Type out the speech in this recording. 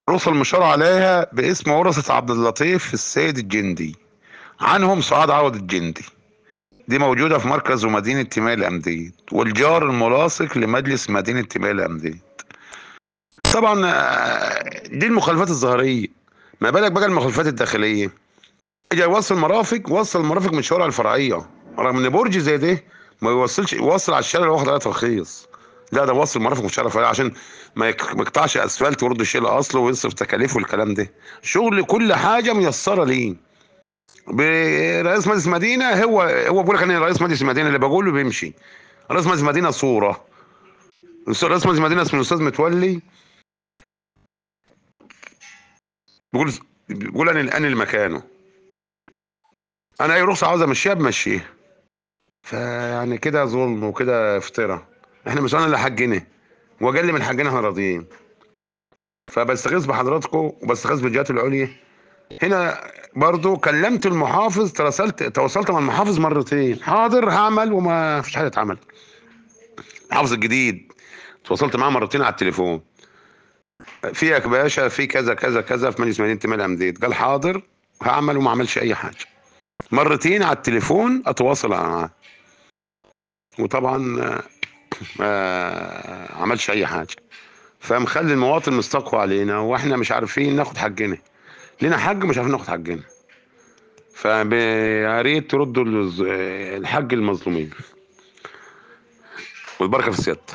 العروسة المشار عليها باسم ورثة عبد اللطيف السيد الجندي عنهم سعاد عوض الجندي دي موجودة في مركز ومدينة تيمية الأمديد والجار الملاصق لمجلس مدينة تيمية الأمديد طبعا آه، دي المخالفات الظاهرية ما بالك بقى المخالفات الداخلية اجى يوصل مرافق وصل مرافق من الشوارع الفرعية رغم ان برج زي ده ما يوصلش يوصل على الشارع اللي واخد عليه ترخيص لا ده وصل مرافق من الشارع الفرعية عشان ما يك- ما يقطعش اسفلت ويرد الشيء لاصله ويصرف تكاليف والكلام ده شغل كل حاجة ميسرة ليه برئيس مجلس المدينة هو هو بيقول لك انا رئيس مجلس المدينة اللي بقوله بيمشي رئيس مجلس المدينة صورة رئيس مجلس المدينة اسمه الاستاذ متولي بيقول بيقول انا انا اللي مكانه انا اي رخصه عاوز امشيها بمشيها فيعني كده ظلم وكده افتراء احنا مش انا اللي حجنا واقل من حجنا احنا راضيين فبستغيث بحضراتكم وبستغيث بالجهات العليا هنا برضو كلمت المحافظ تراسلت تواصلت مع المحافظ مرتين حاضر هعمل وما فيش حاجه اتعمل المحافظ الجديد تواصلت معاه مرتين على التليفون فيك يا باشا في كذا كذا كذا في مجلس مدينه تمال امديد قال حاضر هعمل وما عملش اي حاجه مرتين على التليفون اتواصل معاه وطبعا آه، ما عملش اي حاجه فمخلي المواطن مستقوى علينا واحنا مش عارفين ناخد حقنا لنا حق مش عارفين ناخد حقنا فيا ريت تردوا الز- الحق المظلومين والبركه في السيادة